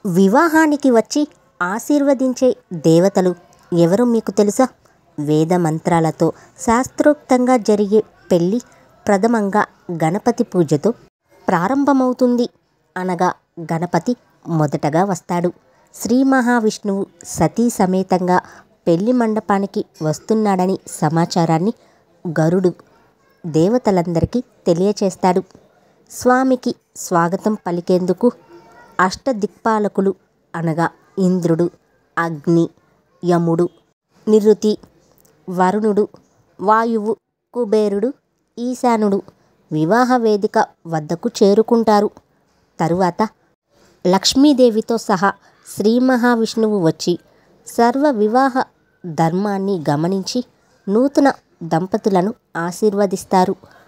వివాహానికి వచ్చి ఆశీర్వదించే దేవతలు ఎవరో మీకు తెలుసా వేద మంత్రాలతో శాస్త్రోక్తంగా జరిగే పెళ్ళి ప్రథమంగా గణపతి పూజతో ప్రారంభమవుతుంది అనగా గణపతి మొదటగా వస్తాడు శ్రీ మహావిష్ణువు సతీ సమేతంగా పెళ్లి మండపానికి వస్తున్నాడని సమాచారాన్ని గరుడు దేవతలందరికీ తెలియచేస్తాడు స్వామికి స్వాగతం పలికేందుకు అష్టదిక్పాలకులు అనగా ఇంద్రుడు అగ్ని యముడు నిరుతి వరుణుడు వాయువు కుబేరుడు ఈశానుడు వివాహ వేదిక వద్దకు చేరుకుంటారు తరువాత లక్ష్మీదేవితో సహా శ్రీ మహావిష్ణువు వచ్చి సర్వ వివాహ ధర్మాన్ని గమనించి నూతన దంపతులను ఆశీర్వదిస్తారు